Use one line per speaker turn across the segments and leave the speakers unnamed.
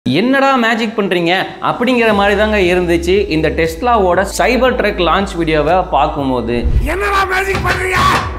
என்னடா மேஜிக் பண்றீங்க அப்படிங்கிற மாதிரி தாங்க இருந்துச்சு இந்த டெஸ்லாவோட சைபர் ட்ரக் லான்ச் வீடியோவை பார்க்கும்போது
என்னடா மேஜிக் பண்றீங்க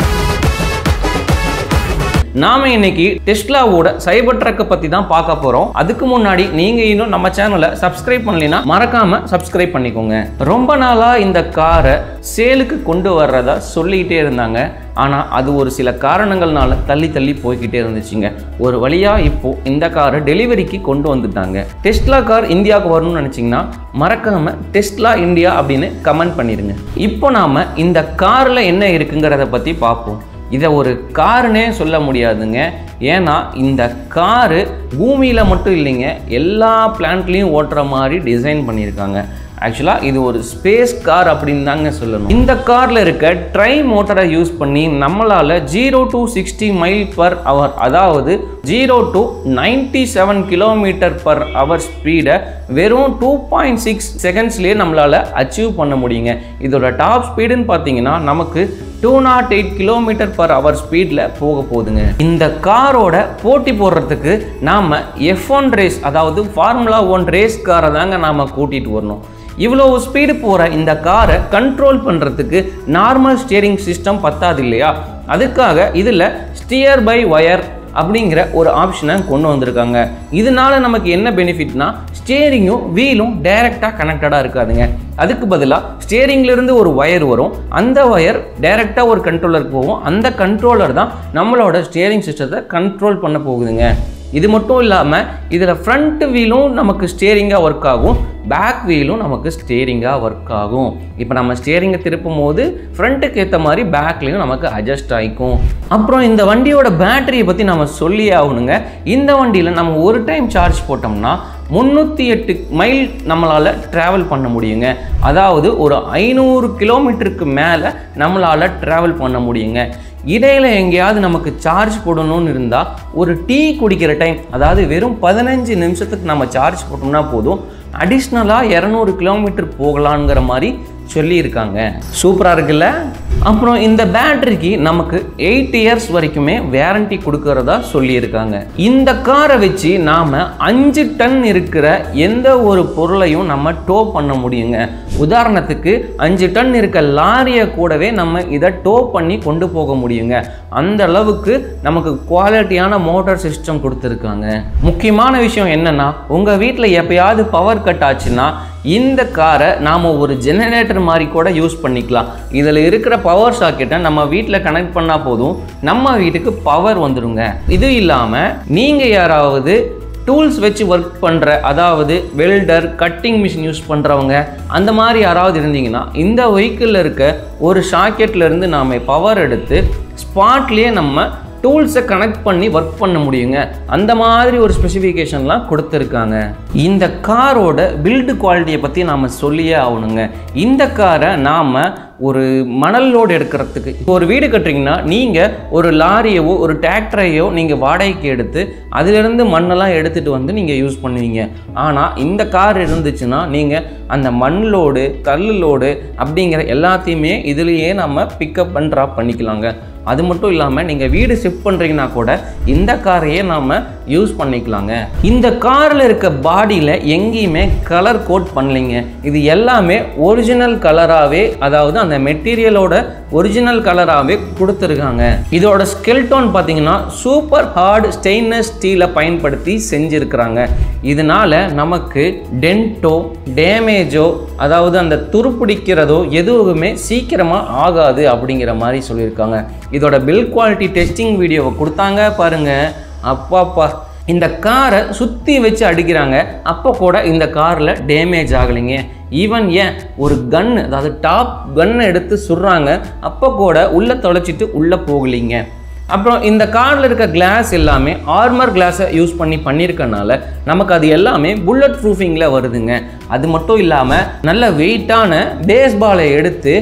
நாம இன்னைக்கு டெஸ்லாவோட சைபர் ட்ரக்கை பத்தி தான் பார்க்க போறோம் அதுக்கு முன்னாடி நீங்க இன்னும் நம்ம சேனலை சப்ஸ்கிரைப் பண்ணலைன்னா மறக்காம சப்ஸ்கிரைப் பண்ணிக்கோங்க ரொம்ப நாளா இந்த காரை சேலுக்கு கொண்டு வர்றதா சொல்லிக்கிட்டே இருந்தாங்க ஆனா அது ஒரு சில காரணங்கள்னால தள்ளி தள்ளி போய்கிட்டே இருந்துச்சுங்க ஒரு வழியா இப்போ இந்த காரை டெலிவரிக்கு கொண்டு வந்துட்டாங்க டெஸ்லா கார் இந்தியாவுக்கு வரணும்னு நினைச்சீங்கன்னா மறக்காம டெஸ்லா இந்தியா அப்படின்னு கமெண்ட் பண்ணிருங்க இப்போ நாம இந்த கார்ல என்ன இருக்குங்கிறத பத்தி பார்ப்போம் இதை ஒரு காருனே சொல்ல முடியாதுங்க ஏன்னா இந்த காரு பூமியில் மட்டும் இல்லைங்க எல்லா பிளான்ட்லேயும் ஓட்டுற மாதிரி டிசைன் பண்ணியிருக்காங்க ஆக்சுவலாக இது ஒரு ஸ்பேஸ் கார் அப்படின்னு தாங்க சொல்லணும் இந்த காரில் இருக்க ட்ரை மோட்டரை யூஸ் பண்ணி நம்மளால் zero to sixty mile per hour அதாவது zero to ninety seven kilometre per hour ஸ்பீடை வெறும் டூ பாயிண்ட் சிக்ஸ் செகண்ட்ஸ்லேயே நம்மளால் அச்சீவ் பண்ண முடியுங்க இதோட டாப் ஸ்பீடுன்னு பார்த்தீங்கன்னா நமக்கு two nought eight kilometre per hour ஸ்பீடில் போக போகுதுங்க இந்த காரோட போட்டி போடுறதுக்கு நாம் எஃப் ஒன் ரேஸ் அதாவது ஃபார்முலா ஒன் ரேஸ் காரை தாங்க நாம் கூட்டிகிட்டு வரணும் இவ்வளோ ஸ்பீடு போகிற இந்த காரை கண்ட்ரோல் பண்ணுறதுக்கு நார்மல் ஸ்டியரிங் சிஸ்டம் பத்தாது இல்லையா அதுக்காக இதில் ஸ்டியர் பை ஒயர் அப்படிங்கிற ஒரு ஆப்ஷனை கொண்டு வந்திருக்காங்க இதனால நமக்கு என்ன பெனிஃபிட்னா ஸ்டியரிங்கும் வீலும் டைரெக்டாக கனெக்டடாக இருக்காதுங்க அதுக்கு பதிலாக ஸ்டியரிங்லேருந்து ஒரு ஒயர் வரும் அந்த ஒயர் டைரெக்டாக ஒரு கண்ட்ரோலருக்கு போகும் அந்த கண்ட்ரோலர் தான் நம்மளோட ஸ்டியரிங் சிஸ்டத்தை கண்ட்ரோல் பண்ண போகுதுங்க இது மட்டும் இல்லாமல் இதில் ஃப்ரண்ட் வீலும் நமக்கு ஸ்டியரிங்காக ஒர்க் ஆகும் பேக் வீலும் நமக்கு ஸ்டியரிங்காக ஒர்க் ஆகும் இப்போ நம்ம ஸ்டியரிங்கை திருப்பும் போது ஃப்ரண்ட்டுக்கு ஏற்ற மாதிரி பேக்லேயும் நமக்கு அட்ஜஸ்ட் ஆகிக்கும் அப்புறம் இந்த வண்டியோட பேட்டரியை பற்றி நம்ம சொல்லியே ஆகணுங்க இந்த வண்டியில் நம்ம ஒரு டைம் சார்ஜ் போட்டோம்னா முந்நூற்றி எட்டு மைல் நம்மளால் ட்ராவல் பண்ண முடியுங்க அதாவது ஒரு ஐநூறு கிலோமீட்டருக்கு மேலே நம்மளால் ட்ராவல் பண்ண முடியுங்க இடையில எங்கேயாவது நமக்கு சார்ஜ் போடணும்னு இருந்தால் ஒரு டீ குடிக்கிற டைம் அதாவது வெறும் பதினஞ்சு நிமிஷத்துக்கு நம்ம சார்ஜ் போட்டோம்னா போதும் அடிஷ்னலாக இரநூறு கிலோமீட்டர் போகலாங்கிற மாதிரி சொல்லியிருக்காங்க சூப்பராக இருக்குல்ல அப்புறம் இந்த பேட்டரிக்கு நமக்கு எயிட் இயர்ஸ் வரைக்குமே வேரண்டி கொடுக்கறதா சொல்லியிருக்காங்க இந்த காரை வச்சு நாம் அஞ்சு டன் இருக்கிற எந்த ஒரு பொருளையும் நம்ம டோ பண்ண முடியுங்க உதாரணத்துக்கு அஞ்சு டன் இருக்க லாரியை கூடவே நம்ம இதை டோ பண்ணி கொண்டு போக முடியுங்க அந்த அளவுக்கு நமக்கு குவாலிட்டியான மோட்டார் சிஸ்டம் கொடுத்துருக்காங்க முக்கியமான விஷயம் என்னன்னா உங்கள் வீட்டில் எப்பயாவது பவர் கட் ஆச்சுன்னா இந்த காரை நாம் ஒரு ஜெனரேட்டர் மாதிரி கூட யூஸ் பண்ணிக்கலாம் இதில் இருக்கிற பவர் சாக்கெட்டை நம்ம வீட்டில் கனெக்ட் பண்ணால் போதும் நம்ம வீட்டுக்கு பவர் வந்துடுங்க இது இல்லாமல் நீங்கள் யாராவது டூல்ஸ் வச்சு ஒர்க் பண்ணுற அதாவது வெல்டர் கட்டிங் மிஷின் யூஸ் பண்ணுறவங்க அந்த மாதிரி யாராவது இருந்தீங்கன்னா இந்த வெஹிக்கிளில் இருக்க ஒரு சாக்கெட்லேருந்து நாம் பவர் எடுத்து ஸ்பாட்லேயே நம்ம டூல்ஸை கனெக்ட் பண்ணி ஒர்க் பண்ண முடியுங்க அந்த மாதிரி ஒரு ஸ்பெசிஃபிகேஷன்லாம் கொடுத்துருக்காங்க இந்த காரோட பில்டு குவாலிட்டியை பற்றி நாம் சொல்லியே ஆகணுங்க இந்த காரை நாம் ஒரு மணல் லோடு எடுக்கிறதுக்கு இப்போ ஒரு வீடு கட்டுறீங்கன்னா நீங்கள் ஒரு லாரியவோ ஒரு டிராக்டரையோ நீங்கள் வாடகைக்கு எடுத்து அதிலிருந்து மண்ணெல்லாம் எடுத்துகிட்டு வந்து நீங்கள் யூஸ் பண்ணுவீங்க ஆனால் இந்த கார் இருந்துச்சுன்னா நீங்கள் அந்த மண் லோடு கல் லோடு அப்படிங்கிற எல்லாத்தையுமே இதுலேயே நம்ம பிக்கப் அண்ட் ட்ராப் பண்ணிக்கலாங்க அது மட்டும் இல்லாமல் நீங்கள் வீடு ஷிஃப்ட் பண்ணுறீங்கன்னா கூட இந்த காரையே நாம் யூஸ் பண்ணிக்கலாங்க இந்த காரில் இருக்க பாடியில் எங்கேயுமே கலர் கோட் பண்ணலைங்க இது எல்லாமே ஒரிஜினல் கலராகவே அதாவது அந்த மெட்டீரியலோட ஒரிஜினல் கலராகவே கொடுத்துருக்காங்க இதோட ஸ்கெல்டோன் பார்த்தீங்கன்னா சூப்பர் ஹார்டு ஸ்டெயின்லெஸ் ஸ்டீலை பயன்படுத்தி செஞ்சுருக்கிறாங்க இதனால நமக்கு டென்ட்டோ டேமேஜோ அதாவது அந்த துருப்பிடிக்கிறதோ எதுவுமே சீக்கிரமாக ஆகாது அப்படிங்கிற மாதிரி சொல்லியிருக்காங்க இதோட பில் குவாலிட்டி டெஸ்டிங் வீடியோவை கொடுத்தாங்க பாருங்க அப்பாப்பா இந்த காரை சுற்றி வச்சு அடிக்கிறாங்க அப்போ கூட இந்த காரில் டேமேஜ் ஆகலைங்க ஈவன் ஏன் ஒரு கன் அதாவது டாப் கன்னை எடுத்து சுடுறாங்க அப்போ கூட உள்ளே தொலைச்சிட்டு உள்ளே போகலைங்க அப்புறம் இந்த காரில் இருக்க கிளாஸ் எல்லாமே ஆர்மர் கிளாஸை யூஸ் பண்ணி பண்ணியிருக்கனால நமக்கு அது எல்லாமே புல்லட் ப்ரூஃபிங்கில் வருதுங்க அது மட்டும் இல்லாமல் நல்ல வெயிட்டான பேஸ்பாலை எடுத்து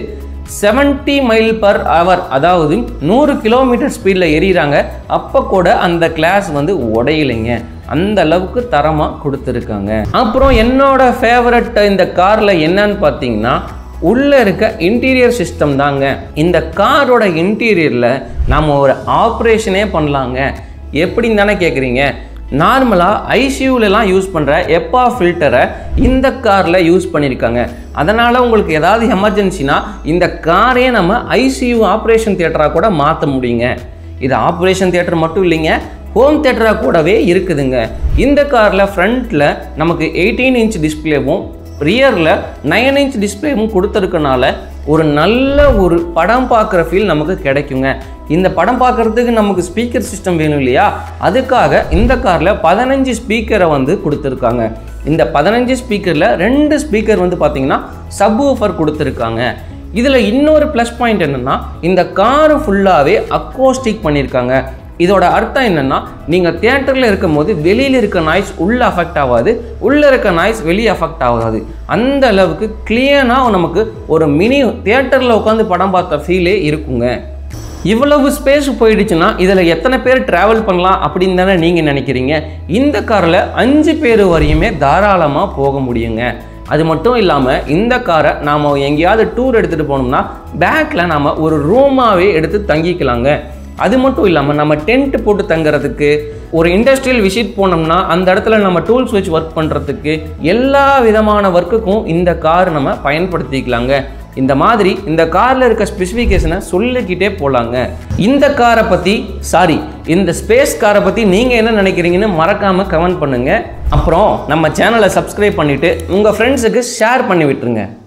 70 மைல் பர் ஹவர் அதாவது நூறு கிலோமீட்டர் ஸ்பீடில் எறிகிறாங்க அப்போ கூட அந்த கிளாஸ் வந்து உடையலைங்க அந்த அளவுக்கு தரமாக கொடுத்துருக்காங்க அப்புறம் என்னோட ஃபேவரட் இந்த காரில் என்னன்னு பார்த்தீங்கன்னா உள்ளே இருக்க இன்டீரியர் சிஸ்டம் தாங்க இந்த காரோட இன்டீரியரில் நம்ம ஒரு ஆப்ரேஷனே பண்ணலாங்க எப்படின்னு தானே கேட்குறீங்க நார்மலாக ஐசியூலலாம் யூஸ் பண்ணுற எப்பா ஃபில்டரை இந்த காரில் யூஸ் பண்ணியிருக்காங்க அதனால் உங்களுக்கு ஏதாவது எமர்ஜென்சினா இந்த காரையே நம்ம ஐசியூ ஆப்ரேஷன் தியேட்டராக கூட மாற்ற முடியுங்க இது ஆப்ரேஷன் தியேட்டர் மட்டும் இல்லைங்க ஹோம் தேட்டராக கூடவே இருக்குதுங்க இந்த காரில் ஃப்ரண்ட்டில் நமக்கு எயிட்டீன் இன்ச் டிஸ்பிளேவும் ரியரில் நைன் இன்ச் டிஸ்பிளேவும் கொடுத்துருக்கனால ஒரு நல்ல ஒரு படம் பார்க்குற ஃபீல் நமக்கு கிடைக்குங்க இந்த படம் பார்க்குறதுக்கு நமக்கு ஸ்பீக்கர் சிஸ்டம் வேணும் இல்லையா அதுக்காக இந்த காரில் பதினஞ்சு ஸ்பீக்கரை வந்து கொடுத்துருக்காங்க இந்த பதினஞ்சு ஸ்பீக்கரில் ரெண்டு ஸ்பீக்கர் வந்து பார்த்தீங்கன்னா சப் ஊஃபர் கொடுத்துருக்காங்க இதில் இன்னொரு ப்ளஸ் பாயிண்ட் என்னென்னா இந்த காரு ஃபுல்லாகவே அக்கோஸ்டிக் பண்ணியிருக்காங்க இதோட அர்த்தம் என்னென்னா நீங்கள் தியேட்டரில் இருக்கும் போது வெளியில் இருக்க நாய்ஸ் உள்ளே அஃபெக்ட் ஆகாது உள்ளே இருக்க நாய்ஸ் வெளியே அஃபெக்ட் ஆகாது அந்த அளவுக்கு கிளியராக நமக்கு ஒரு மினி தியேட்டரில் உட்காந்து படம் பார்த்த ஃபீலே இருக்குங்க இவ்வளவு ஸ்பேஸ் போயிடுச்சுன்னா இதில் எத்தனை பேர் ட்ராவல் பண்ணலாம் அப்படின்னு தானே நீங்கள் நினைக்கிறீங்க இந்த காரில் அஞ்சு பேர் வரையுமே தாராளமாக போக முடியுங்க அது மட்டும் இல்லாமல் இந்த காரை நாம் எங்கேயாவது டூர் எடுத்துகிட்டு போனோம்னா பேக்கில் நாம் ஒரு ரூமாகவே எடுத்து தங்கிக்கலாங்க அது மட்டும் இல்லாமல் நம்ம டென்ட் போட்டு தங்குறதுக்கு ஒரு இண்டஸ்ட்ரியல் விசிட் போனோம்னா அந்த இடத்துல நம்ம டூல்ஸ் வச்சு ஒர்க் பண்ணுறதுக்கு எல்லா விதமான ஒர்க்குக்கும் இந்த கார் நம்ம பயன்படுத்திக்கலாங்க இந்த மாதிரி இந்த காரில் இருக்க ஸ்பெசிஃபிகேஷனை சொல்லிக்கிட்டே போகலாங்க இந்த காரை பற்றி சாரி இந்த ஸ்பேஸ் காரை பற்றி நீங்கள் என்ன நினைக்கிறீங்கன்னு மறக்காமல் கமெண்ட் பண்ணுங்கள் அப்புறம் நம்ம சேனலை சப்ஸ்கிரைப் பண்ணிவிட்டு உங்கள் ஃப்ரெண்ட்ஸுக்கு ஷேர் பண்ணி விட்டுருங்க